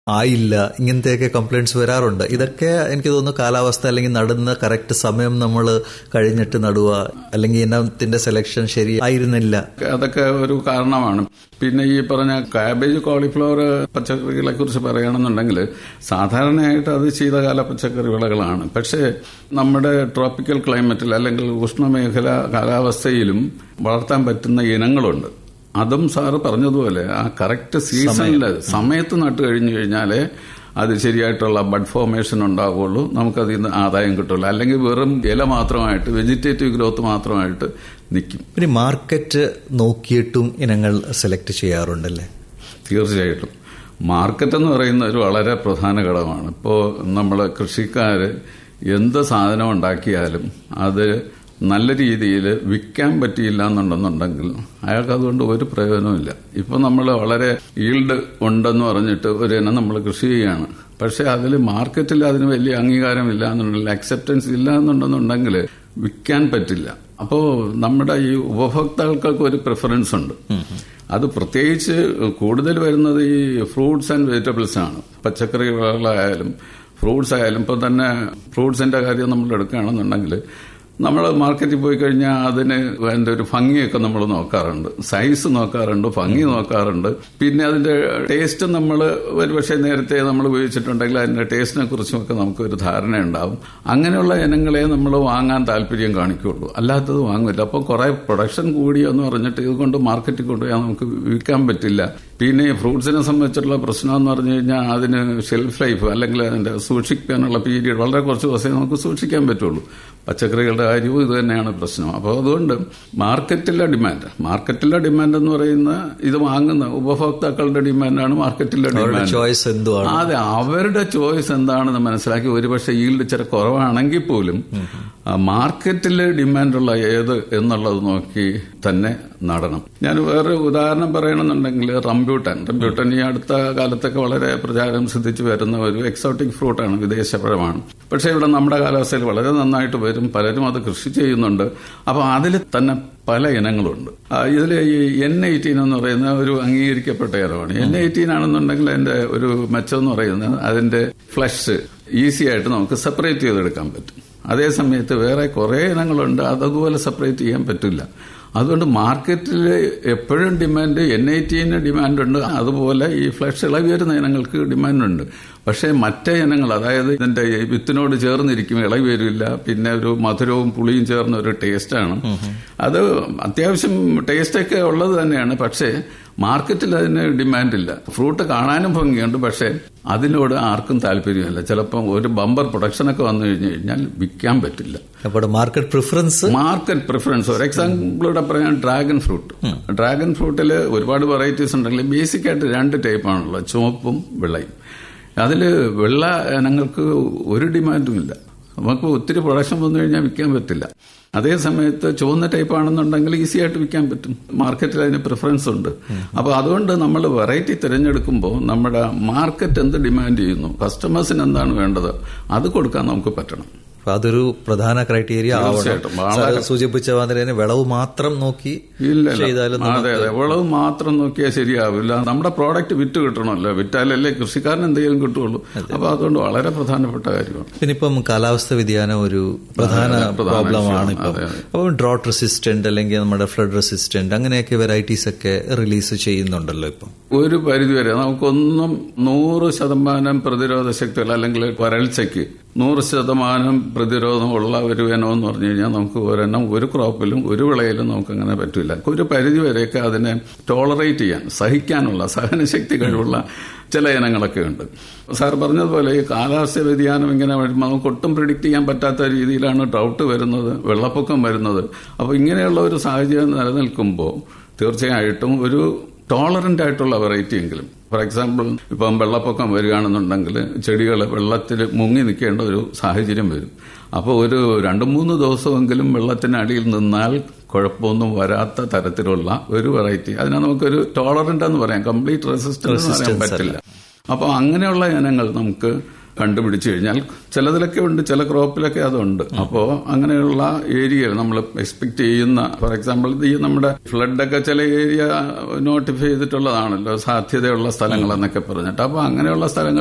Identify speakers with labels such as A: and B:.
A: ആയില്ല ഇങ്ങനത്തെയൊക്കെ കംപ്ലൈന്റ്സ് വരാറുണ്ട് ഇതൊക്കെ എനിക്ക് തോന്നുന്നു കാലാവസ്ഥ അല്ലെങ്കിൽ നടുന്ന കറക്റ്റ് സമയം നമ്മൾ കഴിഞ്ഞിട്ട് നടുക അല്ലെങ്കിൽ ഇനത്തിന്റെ സെലക്ഷൻ ശരി ആയിരുന്നില്ല
B: അതൊക്കെ ഒരു കാരണമാണ് പിന്നെ ഈ പറഞ്ഞ കാബേജ് കോളിഫ്ലവർ പച്ചക്കറികളെ കുറിച്ച് പറയുകയാണെന്നുണ്ടെങ്കിൽ സാധാരണയായിട്ട് അത് ശീതകാല പച്ചക്കറി വിളകളാണ് പക്ഷേ നമ്മുടെ ട്രോപ്പിക്കൽ ക്ലൈമറ്റിൽ അല്ലെങ്കിൽ ഉഷ്ണമേഖല കാലാവസ്ഥയിലും വളർത്താൻ പറ്റുന്ന ഇനങ്ങളുണ്ട് അതും സാറ് പറഞ്ഞതുപോലെ ആ കറക്റ്റ് സീസണിൽ സമയത്ത് നട്ട് കഴിഞ്ഞു കഴിഞ്ഞാലേ അത് ശരിയായിട്ടുള്ള ബഡ് ഫോർമേഷൻ ഉണ്ടാവുകയുള്ളൂ നമുക്കതിൽ നിന്ന് ആദായം കിട്ടുള്ളൂ അല്ലെങ്കിൽ വെറും ഇല മാത്രമായിട്ട് വെജിറ്റേറ്റീവ് ഗ്രോത്ത് മാത്രമായിട്ട് നിൽക്കും
A: പിന്നെ മാർക്കറ്റ് നോക്കിയിട്ടും ഇനങ്ങൾ സെലക്ട് ചെയ്യാറുണ്ടല്ലേ
B: തീർച്ചയായിട്ടും മാർക്കറ്റ് എന്ന് പറയുന്ന ഒരു വളരെ പ്രധാന ഘടകമാണ് ഇപ്പോൾ നമ്മൾ കൃഷിക്കാർ എന്ത് സാധനം ഉണ്ടാക്കിയാലും അത് നല്ല രീതിയിൽ വിൽക്കാൻ പറ്റിയില്ല എന്നുണ്ടെന്നുണ്ടെങ്കിൽ അയാൾക്ക് അതുകൊണ്ട് ഒരു പ്രയോജനമില്ല ഇപ്പൊ നമ്മൾ വളരെ ഈൽഡ് ഉണ്ടെന്ന് പറഞ്ഞിട്ട് ഒരു ഇനം നമ്മൾ കൃഷി ചെയ്യുകയാണ് പക്ഷെ അതിൽ മാർക്കറ്റിൽ അതിന് വലിയ അംഗീകാരമില്ല എന്നുണ്ടെങ്കിൽ അക്സെപ്റ്റൻസ് ഇല്ല എന്നുണ്ടെന്നുണ്ടെങ്കിൽ വിൽക്കാൻ പറ്റില്ല അപ്പോൾ നമ്മുടെ ഈ ഉപഭോക്താക്കൾക്ക് ഒരു പ്രിഫറൻസ് ഉണ്ട് അത് പ്രത്യേകിച്ച് കൂടുതൽ വരുന്നത് ഈ ഫ്രൂട്ട്സ് ആൻഡ് വെജിറ്റബിൾസ് ആണ് പച്ചക്കറികളായാലും ഫ്രൂട്ട്സ് ആയാലും ഇപ്പം തന്നെ ഫ്രൂട്ട്സിന്റെ കാര്യം നമ്മൾ എടുക്കുകയാണെന്നുണ്ടെങ്കിൽ നമ്മൾ മാർക്കറ്റിൽ പോയി കഴിഞ്ഞാൽ അതിന് അതിന്റെ ഒരു ഭംഗിയൊക്കെ നമ്മൾ നോക്കാറുണ്ട് സൈസ് നോക്കാറുണ്ട് ഭംഗി നോക്കാറുണ്ട് പിന്നെ അതിന്റെ ടേസ്റ്റ് നമ്മൾ ഒരുപക്ഷെ നേരത്തെ നമ്മൾ ഉപയോഗിച്ചിട്ടുണ്ടെങ്കിൽ അതിന്റെ ടേസ്റ്റിനെ കുറിച്ചുമൊക്കെ നമുക്ക് ഒരു ധാരണ ഉണ്ടാവും അങ്ങനെയുള്ള ഇനങ്ങളെ നമ്മൾ വാങ്ങാൻ താല്പര്യം കാണിക്കുള്ളൂ അല്ലാത്തത് വാങ്ങില്ല അപ്പോൾ കുറെ പ്രൊഡക്ഷൻ കൂടിയെന്ന് പറഞ്ഞിട്ട് ഇതുകൊണ്ട് മാർക്കറ്റിൽ കൊണ്ടുപോയാൽ നമുക്ക് വിൽക്കാൻ പറ്റില്ല പിന്നെ ഈ ഫ്രൂട്ട്സിനെ സംബന്ധിച്ചിട്ടുള്ള പ്രശ്നം എന്ന് പറഞ്ഞു കഴിഞ്ഞാൽ അതിന് ഷെൽഫ് ലൈഫ് അല്ലെങ്കിൽ അതിന്റെ സൂക്ഷിക്കാനുള്ള പീരീഡ് വളരെ കുറച്ച് ദിവസമേ നമുക്ക് സൂക്ഷിക്കാൻ പറ്റുള്ളൂ പച്ചക്കറികളുടെ കാര്യവും ഇത് തന്നെയാണ് പ്രശ്നം അപ്പോൾ അതുകൊണ്ട് മാർക്കറ്റിലെ ഡിമാൻഡ് മാർക്കറ്റിലെ ഡിമാൻഡ് എന്ന് പറയുന്ന ഇത് വാങ്ങുന്ന ഉപഭോക്താക്കളുടെ ഡിമാൻഡാണ് മാർക്കറ്റിലെ ഡിമാൻഡ്
A: ചോയ്സ് എന്തുവാണ്
B: അതെ അവരുടെ ചോയ്സ് എന്താണെന്ന് മനസ്സിലാക്കി ഒരുപക്ഷെ ഈൽഡ് ഇച്ചിരി കുറവാണെങ്കിൽ പോലും മാർക്കറ്റിൽ ഡിമാൻഡുള്ള ഏത് എന്നുള്ളത് നോക്കി തന്നെ നടണം ഞാൻ വേറെ ഉദാഹരണം പറയണമെന്നുണ്ടെങ്കിൽ റംബ്യൂട്ടൻ റംബ്യൂട്ടൻ ഈ അടുത്ത കാലത്തൊക്കെ വളരെ പ്രചാരം സിദ്ധിച്ചു വരുന്ന ഒരു എക്സോട്ടിക് ഫ്രൂട്ടാണ് വിദേശപഴമാണ് പക്ഷേ ഇവിടെ നമ്മുടെ കാലാവസ്ഥയിൽ വളരെ നന്നായിട്ട് വരും പലരും അത് കൃഷി ചെയ്യുന്നുണ്ട് അപ്പോൾ അതിൽ തന്നെ പല ഇനങ്ങളുണ്ട് ഇതിൽ ഈ എൻ എയ്റ്റീൻ എന്ന് പറയുന്ന ഒരു അംഗീകരിക്കപ്പെട്ട ഇനമാണ് എൻ എയ്റ്റീൻ ആണെന്നുണ്ടെങ്കിൽ അതിന്റെ ഒരു മെച്ചം എന്ന് പറയുന്നത് അതിന്റെ ഫ്ലഷ് ഈസി ആയിട്ട് നമുക്ക് സെപ്പറേറ്റ് ചെയ്തെടുക്കാൻ പറ്റും അതേ സമയത്ത് വേറെ കുറേ ഇനങ്ങളുണ്ട് അതുപോലെ സെപ്പറേറ്റ് ചെയ്യാൻ പറ്റില്ല അതുകൊണ്ട് മാർക്കറ്റിൽ എപ്പോഴും ഡിമാൻഡ് എൻ ഐ ടിന് ഡിമാൻഡ് ഉണ്ട് അതുപോലെ ഈ ഫ്ലഷ് ഇളകി വരുന്ന ഇനങ്ങൾക്ക് ഡിമാൻഡ് ഉണ്ട് പക്ഷേ മറ്റേ ഇനങ്ങൾ അതായത് ഇതിന്റെ വിത്തിനോട് ചേർന്നിരിക്കും ഇളകി വരില്ല പിന്നെ ഒരു മധുരവും പുളിയും ചേർന്ന ഒരു ടേസ്റ്റാണ് അത് അത്യാവശ്യം ടേസ്റ്റൊക്കെ ഉള്ളത് തന്നെയാണ് പക്ഷേ മാർക്കറ്റിൽ അതിന് ഡിമാൻഡില്ല ഫ്രൂട്ട് കാണാനും ഭംഗിയുണ്ട് പക്ഷേ അതിനോട് ആർക്കും താല്പര്യമില്ല ചിലപ്പം ഒരു ബമ്പർ പ്രൊഡക്ഷനൊക്കെ വന്നു കഴിഞ്ഞു കഴിഞ്ഞാൽ വിൽക്കാൻ പറ്റില്ല
A: അപ്പോൾ മാർക്കറ്റ് പ്രിഫറൻസ്
B: മാർക്കറ്റ് പ്രിഫറൻസ് ഒരു എക്സാമ്പിളൂടെ പറയാൻ ഡ്രാഗൺ ഫ്രൂട്ട് ഡ്രാഗൺ ഫ്രൂട്ടിൽ ഒരുപാട് വെറൈറ്റീസ് ഉണ്ടെങ്കിൽ ബേസിക് ആയിട്ട് രണ്ട് ടൈപ്പാണുള്ളത് ചുവപ്പും വെള്ളയും അതിൽ വെള്ള ഇനങ്ങൾക്ക് ഒരു ഡിമാൻഡും ഇല്ല നമുക്ക് ഒത്തിരി പ്രൊഡക്ഷൻ വന്നു കഴിഞ്ഞാൽ വിൽക്കാൻ പറ്റില്ല അതേ സമയത്ത് ചുവന്ന ടൈപ്പ് ആണെന്നുണ്ടെങ്കിൽ ഈസി ആയിട്ട് വിൽക്കാൻ പറ്റും മാർക്കറ്റിൽ അതിന് പ്രിഫറൻസ് ഉണ്ട് അപ്പോൾ അതുകൊണ്ട് നമ്മൾ വെറൈറ്റി തിരഞ്ഞെടുക്കുമ്പോൾ നമ്മുടെ മാർക്കറ്റ് എന്ത് ഡിമാൻഡ് ചെയ്യുന്നു കസ്റ്റമേഴ്സിന് എന്താണ് വേണ്ടത് അത് കൊടുക്കാൻ നമുക്ക് പറ്റണം
A: അതൊരു പ്രധാന ക്രൈറ്റീരിയ
B: തീർച്ചയായിട്ടും.
A: ആവണം സൂചിപ്പിച്ച മാതിരി വിളവ് മാത്രം നോക്കി
B: ഇല്ല
A: ചെയ്താലും
B: അതെ അതെ വിളവ് മാത്രം നോക്കിയാൽ ശരിയാവില്ല നമ്മുടെ പ്രോഡക്റ്റ് വിറ്റ് കിട്ടണമല്ലോ വിറ്റാലല്ലേ കൃഷിക്കാരന് എന്തെങ്കിലും കിട്ടുള്ളൂ അപ്പൊ അതുകൊണ്ട് വളരെ പ്രധാനപ്പെട്ട കാര്യമാണ്
A: പിന്നെ ഇപ്പം കാലാവസ്ഥ വ്യതിയാനം ഒരു പ്രധാന പ്രോബ്ലമാണ് ഇപ്പം അപ്പം ഡ്രോട്ട് റെസിസ്റ്റന്റ് അല്ലെങ്കിൽ നമ്മുടെ ഫ്ലഡ് റെസിസ്റ്റന്റ് അങ്ങനെയൊക്കെ വെറൈറ്റീസ് ഒക്കെ റിലീസ് ചെയ്യുന്നുണ്ടല്ലോ ഇപ്പം
B: ഒരു പരിധിവരെ നമുക്കൊന്നും നൂറ് ശതമാനം പ്രതിരോധ ശക്തികൾ അല്ലെങ്കിൽ വരൾച്ചയ്ക്ക് നൂറ് ശതമാനം പ്രതിരോധമുള്ള ഒരു ഇനം എന്ന് പറഞ്ഞു കഴിഞ്ഞാൽ നമുക്ക് ഒരെണ്ണം ഒരു ക്രോപ്പിലും ഒരു വിളയിലും നമുക്ക് അങ്ങനെ പറ്റില്ല ഒരു പരിധി വരെയൊക്കെ അതിനെ ടോളറേറ്റ് ചെയ്യാൻ സഹിക്കാനുള്ള സഹനശക്തി കഴിവുള്ള ചില ഇനങ്ങളൊക്കെ ഉണ്ട് സാർ പറഞ്ഞതുപോലെ ഈ കാലാവസ്ഥ വ്യതിയാനം ഇങ്ങനെ വരുമ്പോൾ നമുക്ക് ഒട്ടും പ്രിഡിക്റ്റ് ചെയ്യാൻ പറ്റാത്ത രീതിയിലാണ് ഡൗട്ട് വരുന്നത് വെള്ളപ്പൊക്കം വരുന്നത് അപ്പോൾ ഇങ്ങനെയുള്ള ഒരു സാഹചര്യം നിലനിൽക്കുമ്പോൾ തീർച്ചയായിട്ടും ഒരു ടോളറന്റ് ആയിട്ടുള്ള വെറൈറ്റി എങ്കിലും ഫോർ എക്സാമ്പിൾ ഇപ്പം വെള്ളപ്പൊക്കം വരികയാണെന്നുണ്ടെങ്കിൽ ചെടികൾ വെള്ളത്തിൽ മുങ്ങി നിൽക്കേണ്ട ഒരു സാഹചര്യം വരും അപ്പോൾ ഒരു രണ്ട് മൂന്ന് ദിവസമെങ്കിലും വെള്ളത്തിനടിയിൽ നിന്നാൽ കുഴപ്പമൊന്നും വരാത്ത തരത്തിലുള്ള ഒരു വെറൈറ്റി അതിനെ നമുക്കൊരു ടോളറന്റ് എന്ന് പറയാം കംപ്ലീറ്റ് റെസിസ്റ്റൻസ് എന്ന് പറയാൻ പറ്റില്ല അപ്പോൾ അങ്ങനെയുള്ള ഇനങ്ങൾ നമുക്ക് കണ്ടുപിടിച്ചു കഴിഞ്ഞാൽ ചിലതിലൊക്കെ ഉണ്ട് ചില ക്രോപ്പിലൊക്കെ അതുണ്ട് അപ്പോൾ അങ്ങനെയുള്ള ഏരിയകൾ നമ്മൾ എക്സ്പെക്ട് ചെയ്യുന്ന ഫോർ എക്സാമ്പിൾ ഈ നമ്മുടെ ഫ്ലഡൊക്കെ ചില ഏരിയ നോട്ടിഫൈ ചെയ്തിട്ടുള്ളതാണല്ലോ സാധ്യതയുള്ള സ്ഥലങ്ങൾ എന്നൊക്കെ പറഞ്ഞിട്ട് അപ്പോൾ അങ്ങനെയുള്ള സ്ഥലങ്ങൾ